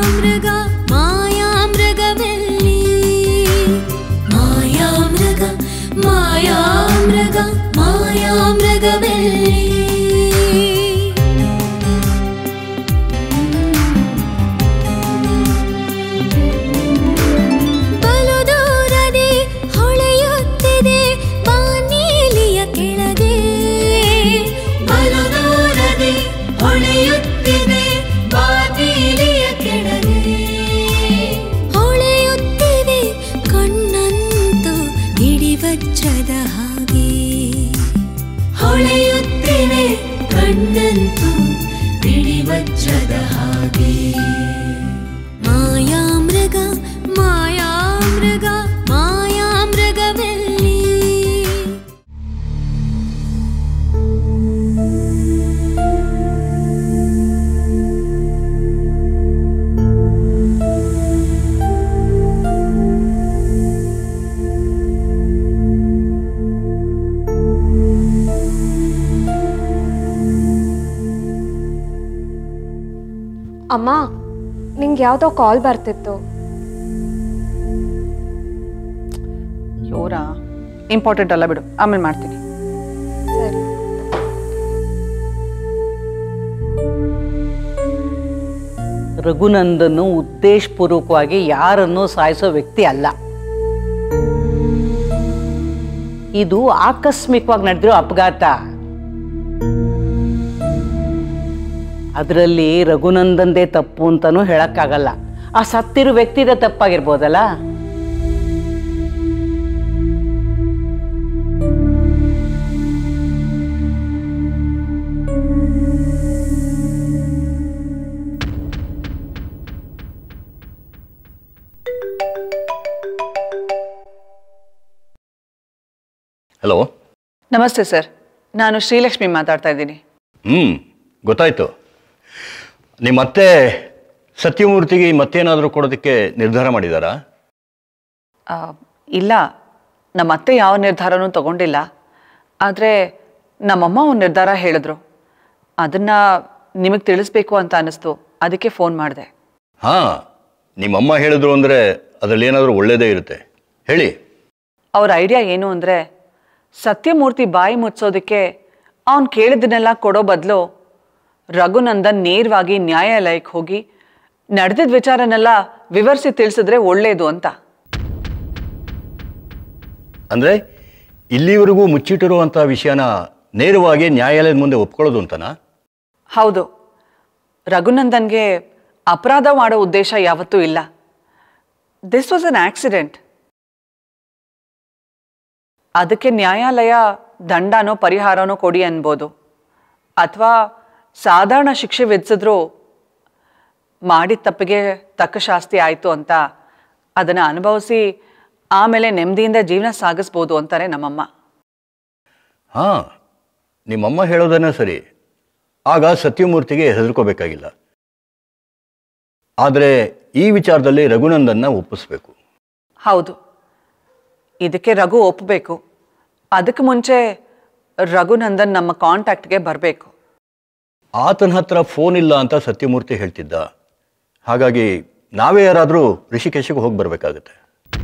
ಮಾಯಾಮೃಗ ಮಾಯಾಮೃಗವೆಲ್ಲಿ ಮಾಯಾಮೃಗ ಮಾಯಾಮೃಗ ಮಾಯಾಮೃಗವೆಲ್ಲಿ ಬಲು ದೂರದೆ ಹೊಳೆಯುತ್ತಿದೆ ಬಾನೀಲಿಯ ಕೆಳಗೆ ಬಲು ದೂರದೆ ಹೊಳೆಯುತ್ತಿದೆ ಬಾನೀಲಿಯ ಕೆಳಗೆ ಹೊಳೆಯುತ್ತಿದೆ ಕಣ್ಣಂತೂ ಹಿಡಿವಜ್ರದ ಹಾಗೆ ಹೊಳೆಯುತ್ತಿವೆ ಕಣ್ಣಂತೂ ಹಿಡಿವಜ್ರದ ಹಾಗೆ ಮಾಯಾಮೃಗ ಮಾಯಾಮೃಗ ಮಾಯಾಮೃಗವೆಲ್ಲಿ ಅಮ್ಮ ನಿಂಗೆ ಯಾವುದೋ ಕಾಲ್ ಬರ್ತಿತ್ತು ಯೋರಾ ಇಂಪಾರ್ಟೆಂಟ್ ಅಲ್ಲ ಬಿಡು ಆಮೇಲೆ ಮಾಡ್ತೀನಿ ಸರಿ ರಘುನಂದನು ಉದ್ದೇಶಪೂರ್ವಕವಾಗಿ ಯಾರನ್ನೂ ಸಾಯಿಸೋ ವ್ಯಕ್ತಿ ಅಲ್ಲ ಇದು ಆಕಸ್ಮಿಕವಾಗಿ ನಡೆದಿರೋ ಅಪಘಾತ ಅದರಲ್ಲಿ ರಘುನಂದಂದೇ ತಪ್ಪು ಅಂತಲೂ ಹೇಳಕ್ಕಾಗಲ್ಲ ಆ ಸತ್ತಿರೋ ವ್ಯಕ್ತಿದ ತಪ್ಪಾಗಿರ್ಬೋದಲ್ಲ ಹಲೋ ನಮಸ್ತೆ ಸರ್ ನಾನು ಶ್ರೀಲಕ್ಷ್ಮಿ ಮಾತಾಡ್ತಾ ಇದ್ದೀನಿ ಹ್ಞೂ ಗೊತ್ತಾಯ್ತು ನಿಮ್ಮ ಅತ್ತೆ ಸತ್ಯಮೂರ್ತಿಗೆ ಮತ್ತೇನಾದರೂ ಕೊಡೋದಕ್ಕೆ ನಿರ್ಧಾರ ಮಾಡಿದಾರಾ ಆ, ಇಲ್ಲ ನಮ್ಮ ಅತ್ತೆ ಯಾವ ನಿರ್ಧಾರನೂ ತಗೊಂಡಿಲ್ಲ ಆದರೆ ನಮ್ಮಮ್ಮ ಒಂದು ನಿರ್ಧಾರ ಹೇಳಿದ್ರು ಅದನ್ನು ನಿಮಗೆ ತಿಳಿಸ್ಬೇಕು ಅಂತ ಅನ್ನಿಸ್ತು ಅದಕ್ಕೆ ಫೋನ್ ಮಾಡಿದೆ ಹಾಂ ನಿಮ್ಮಮ್ಮ ಹೇಳಿದ್ರು ಅಂದರೆ ಅದರಲ್ಲಿ ಏನಾದರೂ ಒಳ್ಳೆಯದೇ ಇರುತ್ತೆ ಹೇಳಿ ಅವ್ರ ಐಡಿಯಾ ಏನು ಅಂದರೆ ಸತ್ಯಮೂರ್ತಿ ಬಾಯಿ ಮುಚ್ಚೋದಕ್ಕೆ ಅವನು ಕೇಳಿದ್ದನ್ನೆಲ್ಲ ಕೊಡೋ ಬದಲು ರಘುನಂದನ್ ನೇರವಾಗಿ ನ್ಯಾಯಾಲಯಕ್ಕೆ ಹೋಗಿ ನಡೆದಿದ್ದ ವಿಚಾರನೆಲ್ಲ ವಿವರಿಸಿ ತಿಳಿಸಿದ್ರೆ ಒಳ್ಳೆಯದು ಅಂತ ಅಂದರೆ ಇಲ್ಲಿವರೆಗೂ ಮುಚ್ಚಿಟ್ಟಿರುವಂಥ ವಿಷಯನ ನೇರವಾಗಿ ನ್ಯಾಯಾಲಯದ ಮುಂದೆ ಒಪ್ಕೊಳ್ಳೋದು ಅಂತನಾ ಹೌದು ರಘುನಂದನ್ಗೆ ಅಪರಾಧ ಮಾಡೋ ಉದ್ದೇಶ ಯಾವತ್ತೂ ಇಲ್ಲ ದಿಸ್ ವಾಸ್ ಅನ್ ಆಕ್ಸಿಡೆಂಟ್ ಅದಕ್ಕೆ ನ್ಯಾಯಾಲಯ ದಂಡನೋ ಪರಿಹಾರನೋ ಕೊಡಿ ಅನ್ಬೋದು ಅಥವಾ ಸಾಧಾರಣ ಶಿಕ್ಷೆ ವಿಧಿಸಿದ್ರು ಮಾಡಿದ ತಪ್ಪಿಗೆ ತಕ್ಕ ಶಾಸ್ತಿ ಆಯಿತು ಅಂತ ಅದನ್ನು ಅನುಭವಿಸಿ ಆಮೇಲೆ ನೆಮ್ಮದಿಯಿಂದ ಜೀವನ ಸಾಗಿಸ್ಬೋದು ಅಂತಾರೆ ನಮ್ಮಮ್ಮ ಹಾಂ ನಿಮ್ಮಮ್ಮ ಹೇಳೋದನ್ನೇ ಸರಿ ಆಗ ಸತ್ಯಮೂರ್ತಿಗೆ ಹೆದರ್ಕೋಬೇಕಾಗಿಲ್ಲ ಆದರೆ ಈ ವಿಚಾರದಲ್ಲಿ ರಘುನಂದನ್ನ ಒಪ್ಪಿಸ್ಬೇಕು ಹೌದು ಇದಕ್ಕೆ ರಘು ಒಪ್ಪಬೇಕು ಅದಕ್ಕೆ ಮುಂಚೆ ರಘುನಂದನ್ ನಮ್ಮ ಕಾಂಟ್ಯಾಕ್ಟ್ಗೆ ಬರಬೇಕು ಆತನ ಹತ್ರ ಫೋನ್ ಇಲ್ಲ ಅಂತ ಸತ್ಯಮೂರ್ತಿ ಹೇಳ್ತಿದ್ದ ಹಾಗಾಗಿ ನಾವೇ ಯಾರಾದರೂ ಋಷಿಕೇಶಕ್ಕೆ ಹೋಗಿ ಬರಬೇಕಾಗತ್ತೆ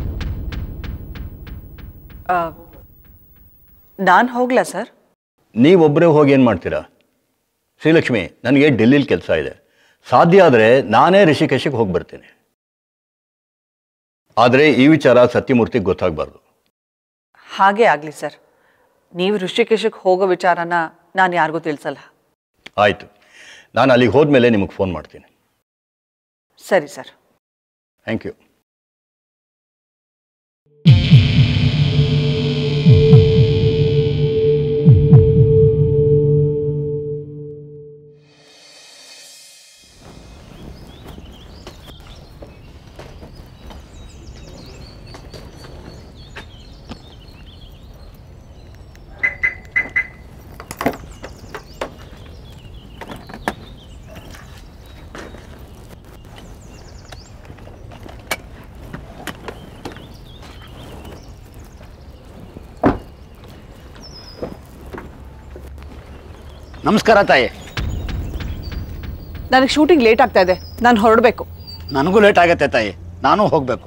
ನಾನು ಹೋಗ್ಲಾ ಸರ್ ನೀವೊಬ್ಬರೇ ಹೋಗಿ ಏನು ಮಾಡ್ತೀರಾ ಶ್ರೀಲಕ್ಷ್ಮಿ ನನಗೆ ಡೆಲ್ಲಿಲಿ ಕೆಲಸ ಇದೆ ಸಾಧ್ಯ ಆದರೆ ನಾನೇ ಋಷಿಕೇಶಕ್ಕೆ ಹೋಗಿ ಬರ್ತೀನಿ ಆದರೆ ಈ ವಿಚಾರ ಸತ್ಯಮೂರ್ತಿಗೆ ಗೊತ್ತಾಗಬಾರ್ದು ಹಾಗೇ ಆಗಲಿ ಸರ್ ನೀವು ಋಷಿಕೇಶಕ್ಕೆ ಹೋಗೋ ವಿಚಾರನ ನಾನು ಯಾರಿಗೂ ತಿಳಿಸಲ್ಲ ಆಯಿತು ನಾನು ಅಲ್ಲಿಗೆ ಹೋದ್ಮೇಲೆ ನಿಮಗೆ ಫೋನ್ ಮಾಡ್ತೀನಿ ಸರಿ ಸರ್ ಥ್ಯಾಂಕ್ ಯು ನಮಸ್ಕಾರ ತಾಯಿ ನನಗೆ ಶೂಟಿಂಗ್ ಲೇಟ್ ಆಗ್ತಾ ಇದೆ ನಾನು ಹೊರಡಬೇಕು ನನಗೂ ಲೇಟ್ ಆಗತ್ತೆ ತಾಯಿ ನಾನು ಹೋಗಬೇಕು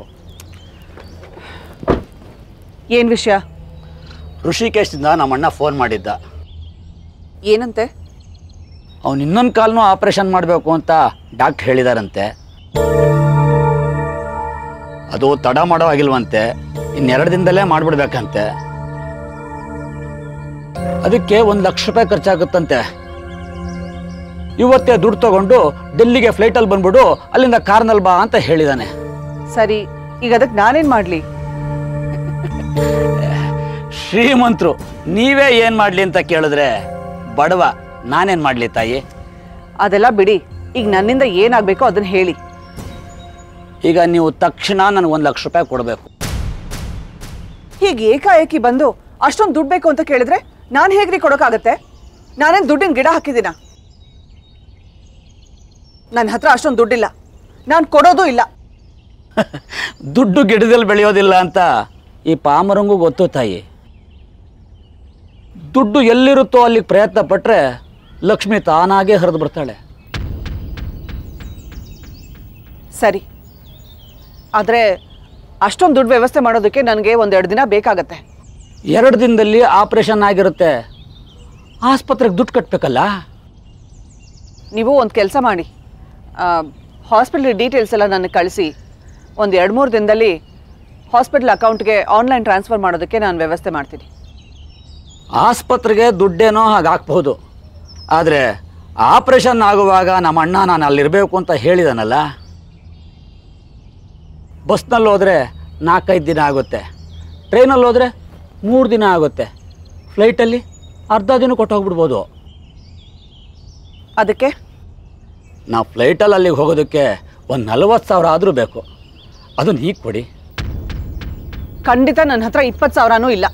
ಏನು ವಿಷಯ ಋಷಿಕೇಶದಿಂದ ನಮ್ಮಣ್ಣ ಫೋನ್ ಮಾಡಿದ್ದ ಏನಂತೆ ಅವ್ನು ಇನ್ನೊಂದು ಕಾಲ್ನೂ ಆಪರೇಷನ್ ಮಾಡಬೇಕು ಅಂತ ಡಾಕ್ಟ್ರ್ ಹೇಳಿದಾರಂತೆ ಅದು ತಡ ಮಾಡೋ ಆಗಿಲ್ವಂತೆ ಇನ್ನೆರಡು ದಿನದಲ್ಲೇ ಮಾಡಿಬಿಡ್ಬೇಕಂತೆ ಅದಕ್ಕೆ ಒಂದು ಲಕ್ಷ ರೂಪಾಯಿ ಖರ್ಚಾಗುತ್ತಂತೆ ಇವತ್ತೇ ದುಡ್ಡು ತಗೊಂಡು ಡೆಲ್ಲಿಗೆ ಫ್ಲೈಟಲ್ಲಿ ಬಂದ್ಬಿಡು ಅಲ್ಲಿಂದ ಕಾರ್ನಲ್ಲಿ ಬಾ ಅಂತ ಹೇಳಿದಾನೆ ಸರಿ ಈಗ ಅದಕ್ಕೆ ನಾನೇನು ಮಾಡಲಿ ಶ್ರೀಮಂತರು ನೀವೇ ಏನು ಮಾಡಲಿ ಅಂತ ಕೇಳಿದ್ರೆ ಬಡವ ನಾನೇನು ಮಾಡಲಿ ತಾಯಿ ಅದೆಲ್ಲ ಬಿಡಿ ಈಗ ನನ್ನಿಂದ ಏನಾಗಬೇಕೋ ಅದನ್ನು ಹೇಳಿ ಈಗ ನೀವು ತಕ್ಷಣ ನನಗೆ ಒಂದು ಲಕ್ಷ ರೂಪಾಯಿ ಕೊಡಬೇಕು ಹೀಗೆ ಏಕಾಏಕಿ ಬಂದು ಅಷ್ಟೊಂದು ದುಡ್ಡು ಬೇಕು ಅಂತ ಕೇಳಿದ್ರೆ ನಾನು ಹೇಗ್ರಿ ಕೊಡೋಕ್ಕಾಗತ್ತೆ ನಾನೇನು ದುಡ್ಡಿನ ಗಿಡ ಹಾಕಿದ್ದೀನ ನನ್ನ ಹತ್ರ ಅಷ್ಟೊಂದು ದುಡ್ಡಿಲ್ಲ ನಾನು ಕೊಡೋದು ಇಲ್ಲ ದುಡ್ಡು ಗಿಡದಲ್ಲಿ ಬೆಳೆಯೋದಿಲ್ಲ ಅಂತ ಈ ಪಾಮರಂಗೂ ಗೊತ್ತು ತಾಯಿ ದುಡ್ಡು ಎಲ್ಲಿರುತ್ತೋ ಅಲ್ಲಿಗೆ ಪ್ರಯತ್ನ ಪಟ್ಟರೆ ಲಕ್ಷ್ಮಿ ತಾನಾಗೇ ಹರಿದು ಬರ್ತಾಳೆ ಸರಿ ಆದರೆ ಅಷ್ಟೊಂದು ದುಡ್ಡು ವ್ಯವಸ್ಥೆ ಮಾಡೋದಕ್ಕೆ ನನಗೆ ಒಂದೆರಡು ದಿನ ಬೇಕಾಗತ್ತೆ ಎರಡು ದಿನದಲ್ಲಿ ಆಪರೇಷನ್ ಆಗಿರುತ್ತೆ ಆಸ್ಪತ್ರೆಗೆ ದುಡ್ಡು ಕಟ್ಟಬೇಕಲ್ಲ ನೀವು ಒಂದು ಕೆಲಸ ಮಾಡಿ ಹಾಸ್ಪಿಟ್ಲ್ ಡೀಟೇಲ್ಸ್ ಎಲ್ಲ ನನಗೆ ಕಳಿಸಿ ಒಂದು ಎರಡು ಮೂರು ದಿನದಲ್ಲಿ ಹಾಸ್ಪಿಟ್ಲ್ ಅಕೌಂಟ್ಗೆ ಆನ್ಲೈನ್ ಟ್ರಾನ್ಸ್ಫರ್ ಮಾಡೋದಕ್ಕೆ ನಾನು ವ್ಯವಸ್ಥೆ ಮಾಡ್ತೀನಿ ಆಸ್ಪತ್ರೆಗೆ ದುಡ್ಡೇನೋ ಹಾಗೆ ಹಾಕ್ಬಹುದು ಆದರೆ ಆಪರೇಷನ್ ಆಗುವಾಗ ನಮ್ಮ ಅಣ್ಣ ನಾನು ಅಲ್ಲಿರಬೇಕು ಅಂತ ಹೇಳಿದಾನಲ್ಲ ಬಸ್ನಲ್ಲಿ ಹೋದರೆ ನಾಲ್ಕೈದು ದಿನ ಆಗುತ್ತೆ ಟ್ರೈನಲ್ಲಿ ಹೋದರೆ ಮೂರು ದಿನ ಆಗುತ್ತೆ ಫ್ಲೈಟಲ್ಲಿ ಅರ್ಧ ದಿನ ಕೊಟ್ಟು ಹೋಗ್ಬಿಡ್ಬೋದು ಅದಕ್ಕೆ ನಾವು ಫ್ಲೈಟಲ್ಲಿ ಅಲ್ಲಿಗೆ ಹೋಗೋದಕ್ಕೆ ಒಂದು ನಲವತ್ತು ಸಾವಿರ ಆದರೂ ಬೇಕು ಅದನ್ನು ಹೀಗೆ ಕೊಡಿ ಖಂಡಿತ ನನ್ನ ಹತ್ರ ಇಪ್ಪತ್ತು ಸಾವಿರನೂ ಇಲ್ಲ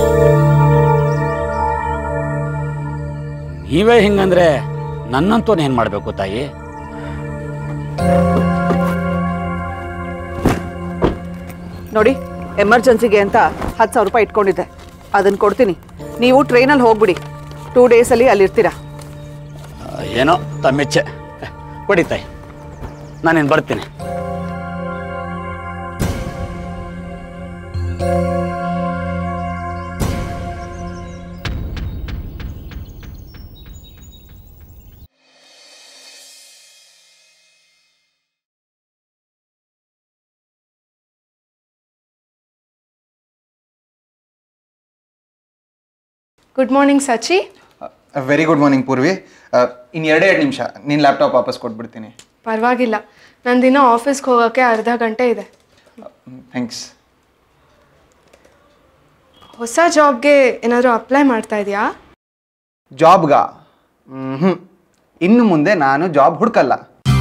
ನೀವೇ ಹಿಂಗಂದ್ರೆ ನನ್ನಂತೂ ಏನು ಮಾಡಬೇಕು ತಾಯಿ ನೋಡಿ ಎಮರ್ಜೆನ್ಸಿಗೆ ಅಂತ ಹತ್ತು ಸಾವಿರ ರೂಪಾಯಿ ಇಟ್ಕೊಂಡಿದ್ದೆ ಅದನ್ನು ಕೊಡ್ತೀನಿ ನೀವು ಟ್ರೈನಲ್ಲಿ ಹೋಗ್ಬಿಡಿ ಟೂ ಡೇಸಲ್ಲಿ ಅಲ್ಲಿರ್ತೀರಾ ಏನೋ ತಮ್ಮಿಚ್ಛೆ ಕೊಡಿ ತಾಯಿ ನಾನೇನು ಬರ್ತೀನಿ good morning Sachi very good morning Poorvi ಇನ್ನು ಎರಡೇ ಎರಡು ನಿಮಿಷ ನಿನ್ನ ಲ್ಯಾಪ್ಟಾಪ್ ವಾಪಸ್ ಕೊಟ್ಬಿಡ್ತೀನಿ ಪರವಾಗಿಲ್ಲ ನನ್ನ ದಿನ ಆಫೀಸ್ಗೆ ಹೋಗೋಕ್ಕೆ ಅರ್ಧ ಗಂಟೆ ಇದೆ ಥ್ಯಾಂಕ್ಸ್ ಹೊಸ ಜಾಬ್ಗೆ ಏನಾದರೂ ಅಪ್ಲೈ ಮಾಡ್ತಾ ಇದೆಯಾ ಜಾಬ್ಗ ಹ್ಞೂ ಇನ್ನು ಮುಂದೆ ನಾನು ಜಾಬ್ ಹುಡ್ಕಲ್ಲ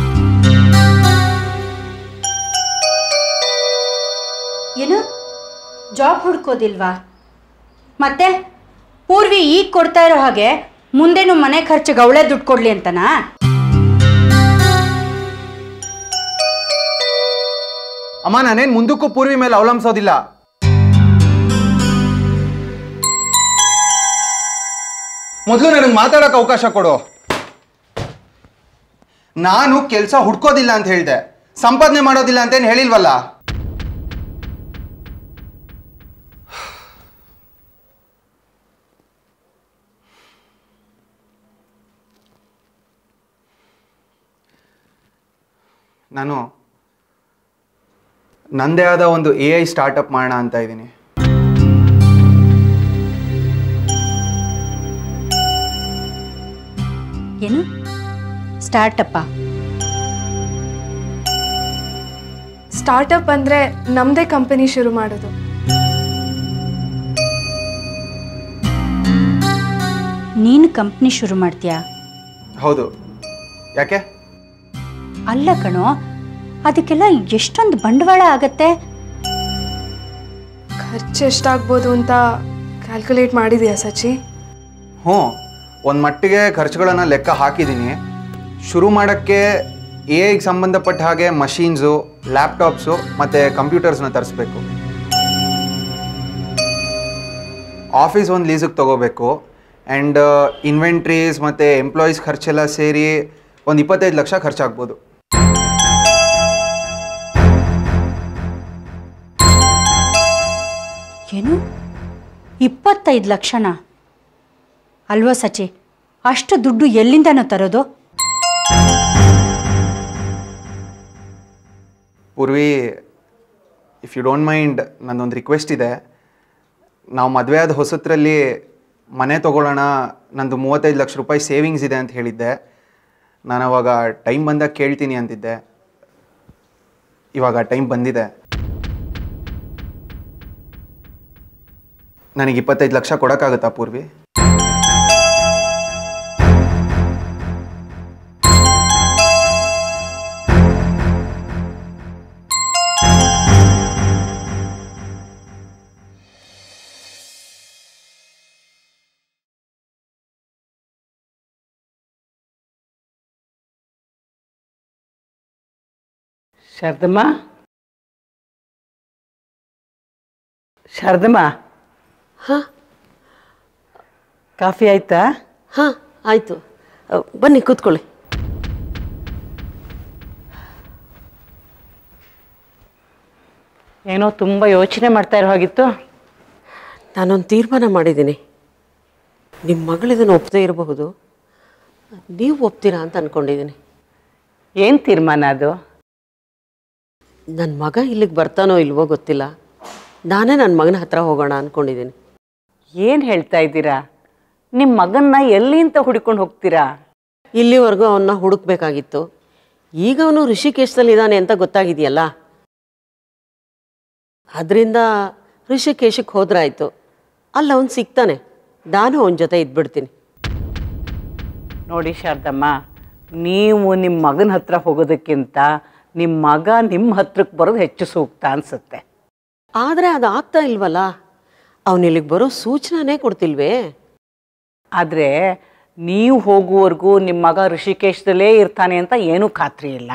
ಏನು ಜಾಬ್ ಹುಡ್ಕೋದಿಲ್ವಾ ಮತ್ತೆ ಪೂರ್ವಿ ಈಗ ಕೊಡ್ತಾ ಇರೋ ಹಾಗೆ ಮುಂದೇನು ಮನೆ ಖರ್ಚಿಗೆ ಅವಳೇ ದುಡ್ಡು ಕೊಡ್ಲಿ ಅಂತನಾ ಅಮ್ಮ ನಾನೇನು ಮುಂದಕ್ಕೂ ಪೂರ್ವಿ ಮೇಲೆ ಅವಲಂಬಿಸೋದಿಲ್ಲ ಮೊದಲು ನನಗೆ ಮಾತಾಡೋಕೆ ಅವಕಾಶ ಕೊಡು ನಾನು ಕೆಲಸ ಹುಡ್ಕೋದಿಲ್ಲ ಅಂತ ಹೇಳಿದೆ ಸಂಪಾದನೆ ಮಾಡೋದಿಲ್ಲ ಅಂತೇನು ಹೇಳಿಲ್ವಲ್ಲ ನಾನು ನಂದೇ ಆದ ಒಂದು ಎ ಐ ಸ್ಟಾರ್ಟಪ್ ಮಾಡೋಣ ಅಂತ ಇದ್ದೀನಿ ಏನು ಸ್ಟಾರ್ಟಪ್ಪ ಸ್ಟಾರ್ಟಪ್ ಅಂದರೆ ನಮ್ಮದೇ ಕಂಪನಿ ಶುರು ಮಾಡೋದು ನೀನು ಕಂಪ್ನಿ ಶುರು ಮಾಡ್ತೀಯಾ ಹೌದು ಯಾಕೆ ಅಲ್ಲ ಕಣೋ ಅದಕ್ಕೆಲ್ಲ ಎಷ್ಟೊಂದು ಬಂಡವಾಳ ಆಗತ್ತೆ ಖರ್ಚು ಎಷ್ಟಾಗ್ಬೋದು ಅಂತ ಕ್ಯಾಲ್ಕುಲೇಟ್ ಮಾಡಿದೆಯಾ ಸಚಿ ಹ್ಞೂ ಒಂದು ಮಟ್ಟಿಗೆ ಖರ್ಚುಗಳನ್ನು ಲೆಕ್ಕ ಹಾಕಿದ್ದೀನಿ ಶುರು ಮಾಡೋಕ್ಕೆ ಎ ಐಗೆ ಸಂಬಂಧಪಟ್ಟ ಹಾಗೆ ಮಷೀನ್ಸು ಲ್ಯಾಪ್ಟಾಪ್ಸು ಮತ್ತು ಕಂಪ್ಯೂಟರ್ಸ್ನ ತರಿಸ್ಬೇಕು ಆಫೀಸ್ ಒಂದು ಲೀಸಿಗೆ ತೊಗೋಬೇಕು ಆ್ಯಂಡ್ ಇನ್ವೆಂಟ್ರೀಸ್ ಮತ್ತು ಎಂಪ್ಲಾಯೀಸ್ ಖರ್ಚೆಲ್ಲ ಸೇರಿ ಒಂದು ಇಪ್ಪತ್ತೈದು ಲಕ್ಷ ಖರ್ಚಾಗ್ಬೋದು ಇಪ್ಪತ್ತೈದು ಲಕ್ಷನ ಅಲ್ವಾ ಸಚಿ ಅಷ್ಟು ದುಡ್ಡು ಎಲ್ಲಿಂದನೋ ತರೋದು Poorvi if you don't mind ನನ್ನೊಂದು ರಿಕ್ವೆಸ್ಟ್ ಇದೆ ನಾವು ಮದುವೆ ಆದ ಹೊಸತ್ರಲ್ಲಿ ಮನೆ ತೊಗೊಳ್ಳೋಣ ನಂದು ಮೂವತ್ತೈದು ಲಕ್ಷ ರೂಪಾಯಿ ಸೇವಿಂಗ್ಸ್ ಇದೆ ಅಂತ ಹೇಳಿದ್ದೆ ನಾನು ಅವಾಗ ಟೈಮ್ ಬಂದಾಗ ಕೇಳ್ತೀನಿ ಅಂತಿದ್ದೆ ಇವಾಗ ಟೈಮ್ ಬಂದಿದೆ ನನಗೆ ಇಪ್ಪತ್ತೈದು ಲಕ್ಷ ಕೊಡೋಕ್ಕಾಗುತ್ತಾ ಪೂರ್ವಿ ಶಾರದಮ್ಮ ಶಾರದಮ್ಮ ಹಾಂ ಕಾಫಿ ಆಯ್ತಾ ಹಾಂ ಆಯಿತು ಬನ್ನಿ ಕೂತ್ಕೊಳ್ಳಿ ಏನೋ ತುಂಬ ಯೋಚನೆ ಮಾಡ್ತಾ ಇರೋ ಹಾಗಿತ್ತು ನಾನೊಂದು ತೀರ್ಮಾನ ಮಾಡಿದ್ದೀನಿ ನಿಮ್ಮ ಮಗಳು ಇದನ್ನು ಒಪ್ಪದೇ ಇರಬಹುದು ನೀವು ಒಪ್ತೀರಾ ಅಂತ ಅಂದ್ಕೊಂಡಿದ್ದೀನಿ ಏನು ತೀರ್ಮಾನ ಅದು ನನ್ನ ಮಗ ಇಲ್ಲಿಗೆ ಬರ್ತಾನೋ ಇಲ್ವೋ ಗೊತ್ತಿಲ್ಲ ನಾನೇ ನನ್ನ ಮಗನ ಹತ್ರ ಹೋಗೋಣ ಅಂದ್ಕೊಂಡಿದ್ದೀನಿ ಏನು ಹೇಳ್ತಾ ಇದ್ದೀರಾ ನಿಮ್ಮ ಮಗನ್ನ ಎಲ್ಲಿಂದ ಹುಡ್ಕೊಂಡು ಹೋಗ್ತೀರಾ ಇಲ್ಲಿವರೆಗೂ ಅವನ್ನ ಹುಡುಕ್ಬೇಕಾಗಿತ್ತು ಈಗ ಅವನು ಋಷಿಕೇಶದಲ್ಲಿ ಇದ್ದಾನೆ ಅಂತ ಗೊತ್ತಾಗಿದೆಯಲ್ಲ ಅದರಿಂದ ಋಷಿಕೇಶಕ್ಕೆ ಹೋದ್ರಾಯ್ತು ಅಲ್ಲಿ ಅವನು ಸಿಗ್ತಾನೆ ನಾನು ಅವನ ಜೊತೆ ಇದ್ಬಿಡ್ತೀನಿ ನೋಡಿ ಶಾರದಮ್ಮ ನೀವು ನಿಮ್ಮ ಮಗನ ಹತ್ರ ಹೋಗೋದಕ್ಕಿಂತ ನಿಮ್ಮ ಮಗ ನಿಮ್ಮ ಹತ್ರಕ್ಕೆ ಬರೋದು ಹೆಚ್ಚು ಸೂಕ್ತ ಅನಿಸುತ್ತೆ ಆದರೆ ಅದು ಆಗ್ತಾ ಇಲ್ವಲ್ಲ ಅವನು ಇಲ್ಲಿಗೆ ಬರೋ ಸೂಚನೆನೇ ಕೊಡ್ತಿಲ್ವೇ ಆದರೆ ನೀವು ಹೋಗುವವರೆಗೂ ನಿಮ್ಮ ಮಗ ಋಷಿಕೇಶದಲ್ಲೇ ಇರ್ತಾನೆ ಅಂತ ಏನೂ ಖಾತ್ರಿ ಇಲ್ಲ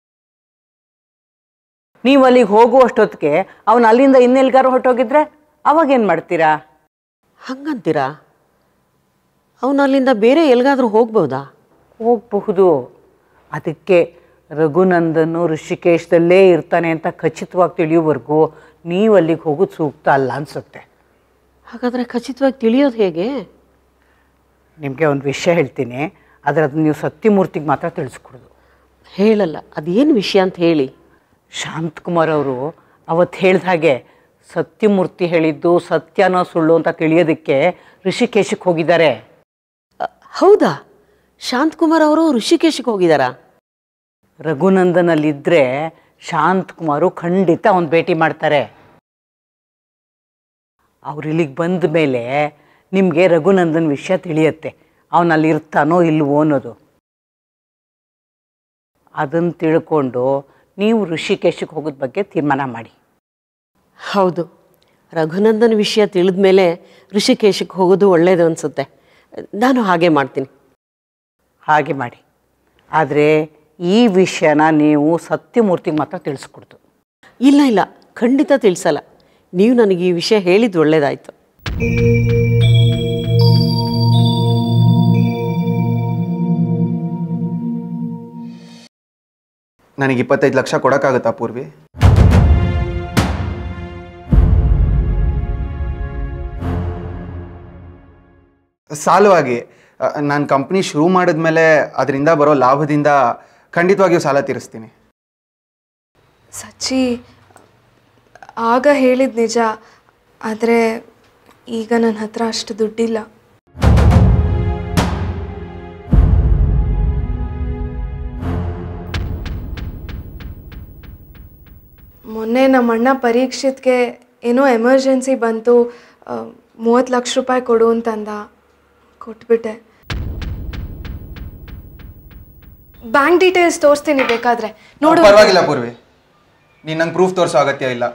ನೀವು ಅಲ್ಲಿಗೆ ಹೋಗುವಷ್ಟೊತ್ತಿಗೆ ಅವನು ಅಲ್ಲಿಂದ ಇನ್ನೆಲ್ಗಾರು ಹೊರಟೋಗಿದ್ರೆ ಅವಾಗೇನು ಮಾಡ್ತೀರಾ ಹಂಗಂತೀರಾ ಅವನು ಅಲ್ಲಿಂದ ಬೇರೆ ಎಲ್ಗಾದ್ರೂ ಹೋಗ್ಬೋದಾ ಹೋಗಬಹುದು ಅದಕ್ಕೆ ರಘುನಂದನು ಋಷಿಕೇಶದಲ್ಲೇ ಇರ್ತಾನೆ ಅಂತ ಖಚಿತವಾಗಿ ತಿಳಿಯೋವರೆಗೂ ನೀವು ಅಲ್ಲಿಗೆ ಹೋಗೋದು ಸೂಕ್ತ ಅಲ್ಲ ಅನಿಸುತ್ತೆ ಹಾಗಾದರೆ ಖಚಿತವಾಗಿ ತಿಳಿಯೋದು ಹೇಗೆ ನಿಮಗೆ ಒಂದು ವಿಷಯ ಹೇಳ್ತೀನಿ ಆದರೆ ಅದನ್ನ ನೀವು ಸತ್ಯಮೂರ್ತಿಗೆ ಮಾತ್ರ ತಿಳಿಸ್ಕೊಡೋದು ಹೇಳಲ್ಲ ಅದೇನು ವಿಷಯ ಅಂತ ಹೇಳಿ ಶಾಂತಕುಮಾರ್ ಅವರು ಅವತ್ತು ಹೇಳ್ದ ಹಾಗೆ ಸತ್ಯಮೂರ್ತಿ ಹೇಳಿದ್ದು ಸತ್ಯನೋ ಸುಳ್ಳು ಅಂತ ತಿಳಿಯೋದಕ್ಕೆ ಋಷಿಕೇಶಕ್ಕೆ ಹೋಗಿದ್ದಾರೆ ಅ, ಹೌದಾ ಶಾಂತಕುಮಾರ್ ಅವರು ಋಷಿಕೇಶಕ್ಕೆ ಹೋಗಿದ್ದಾರಾ ರಘುನಂದನಲ್ಲಿದ್ದರೆ ಶಾಂತಕುಮಾರು ಖಂಡಿತ ಅವ್ನು ಭೇಟಿ ಮಾಡ್ತಾರೆ ಅವ್ರು ಇಲ್ಲಿಗೆ ಬಂದ ಮೇಲೆ ನಿಮಗೆ ರಘುನಂದನ್ ವಿಷಯ ತಿಳಿಯತ್ತೆ ಅವನಲ್ಲಿ ಇರ್ತಾನೋ ಇಲ್ವೋ ಅನ್ನೋದು ಅದನ್ನು ತಿಳ್ಕೊಂಡು ನೀವು ಋಷಿಕೇಶಕ್ಕೆ ಹೋಗೋದ ಬಗ್ಗೆ ತೀರ್ಮಾನ ಮಾಡಿ ಹೌದು ರಘುನಂದನ್ ವಿಷಯ ತಿಳಿದ ಮೇಲೆ ಋಷಿಕೇಶಕ್ಕೆ ಹೋಗೋದು ಒಳ್ಳೆಯದು ಅನಿಸುತ್ತೆ ನಾನು ಹಾಗೆ ಮಾಡ್ತೀನಿ ಹಾಗೆ ಮಾಡಿ ಆದರೆ ಈ ವಿಷಯನ ನೀವು ಸತ್ಯಮೂರ್ತಿಗೆ ಮಾತ್ರ ತಿಳಿಸ್ಕೊಡ್ತು ಇಲ್ಲ ಇಲ್ಲ ಖಂಡಿತ ತಿಳಿಸಲ್ಲ ನೀವು ನನಗೆ ಈ ವಿಷಯ ಹೇಳಿದ್ದು ಒಳ್ಳೇದಾಯಿತು ನನಗೆ ಇಪ್ಪತ್ತೈದು ಲಕ್ಷ ಕೊಡೋಕ್ಕಾಗುತ್ತಾ ಪೂರ್ವಿ ಸಾಲವಾಗಿ ನಾನು ಕಂಪ್ನಿ ಶುರು ಮಾಡಿದ್ಮೇಲೆ ಅದರಿಂದ ಬರೋ ಲಾಭದಿಂದ ಖಂಡಿತವಾಗಿಯೂ ಸಾಲ ತೀರಿಸ್ತೀನಿ ಸಚ್ಚಿ ಆಗ ಹೇಳಿದ ನಿಜ ಆದರೆ ಈಗ ನನ್ನ ಹತ್ರ ಅಷ್ಟು ದುಡ್ಡಿಲ್ಲ ಮೊನ್ನೆ ನಮ್ಮ ಅಣ್ಣ ಪರೀಕ್ಷಿತ್ಗೆ ಏನೋ ಎಮರ್ಜೆನ್ಸಿ ಬಂತು ಮೂವತ್ತು ಲಕ್ಷ ರೂಪಾಯಿ ಕೊಡು ಅಂತಂದ ಕೊಟ್ಬಿಟ್ಟೆ ಬ್ಯಾಂಕ್ ಡೀಟೇಲ್ಸ್ ತೋರಿಸ್ತೀನಿ ಬೇಕಾದ್ರೆ ನೋಡು ಪರವಾಗಿಲ್ಲ ಪೂರ್ವಿ ನೀನು ನಂಗೆ ಪ್ರೂಫ್ ತೋರಿಸೋ ಅಗತ್ಯ ಇಲ್ಲ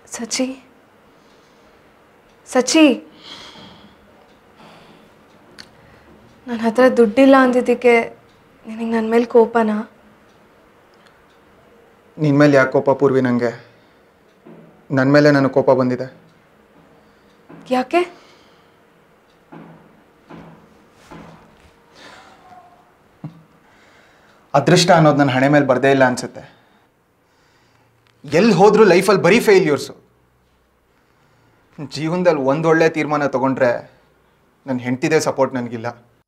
ಸಚಿ ಸಚಿ ನನ್ನ ಹತ್ರ ದುಡ್ಡಿಲ್ಲ ಅಂದಿದ್ದಕ್ಕೆ ನಿನಗೆ ನನ್ನ ಮೇಲೆ ಕೋಪನಾ ನಿನ್ನ ಮೇಲೆ ಯಾಕೆ ಕೋಪ ಪೂರ್ವಿ ನನಗೆ ನನ್ನ ಮೇಲೆ ನನಗೆ ಕೋಪ ಬಂದಿದೆ ಯಾಕೆ ಅದೃಷ್ಟ ಅನ್ನೋದು ನನ್ನ ಹಣೆ ಮೇಲೆ ಬರದೇ ಇಲ್ಲ ಅನ್ಸುತ್ತೆ ಎಲ್ಲಿ ಹೋದ್ರೂ ಲೈಫಲ್ಲಿ ಬರೀ ಫೇಲ್ಯೂರ್ಸು ಜೀವನದಲ್ಲಿ ಒಂದೊಳ್ಳೆ ತೀರ್ಮಾನ ತಗೊಂಡ್ರೆ ನನ್ನ ಹೆಂಡ್ತಿದೆ ಸಪೋರ್ಟ್ ನನಗಿಲ್ಲ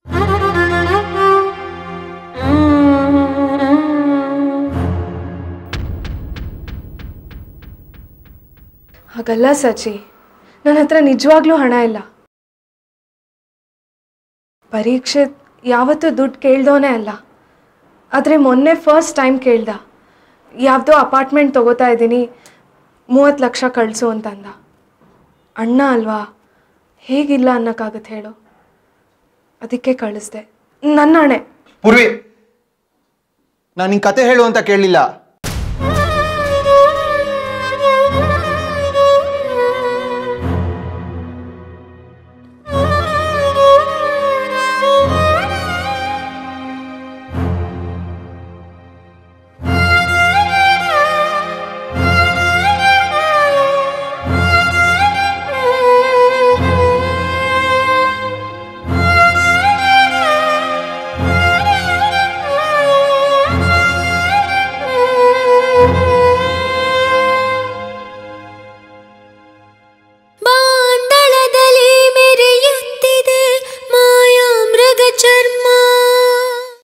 ಹಾಗಲ್ಲ ಸಚಿ ನನ್ನ ಹತ್ರ ನಿಜವಾಗ್ಲೂ ಹಣ ಇಲ್ಲ ಪರೀಕ್ಷಿತ್ ಯಾವತ್ತೂ ದುಡ್ಡು ಕೇಳ್ದೋನೇ ಅಲ್ಲ ಆದರೆ ಮೊನ್ನೆ ಫಸ್ಟ್ ಟೈಮ್ ಕೇಳ್ದ ಯಾವುದೋ ಅಪಾರ್ಟ್ಮೆಂಟ್ ತಗೋತಾ ಇದ್ದೀನಿ ಮೂವತ್ತು ಲಕ್ಷ ಕಳಿಸು ಅಂತಂದ ಅಣ್ಣ ಅಲ್ವಾ ಹೇಗಿಲ್ಲ ಅನ್ನೋಕ್ಕಾಗತ್ತೆ ಹೇಳು ಅದಕ್ಕೆ ಕಳಿಸ್ದೆ ನನ್ನ ಹಣೆ ಪೂರ್ವಿ ನಾನು ನಿಂಗೆ ಕತೆ ಹೇಳು ಅಂತ ಕೇಳಲಿಲ್ಲ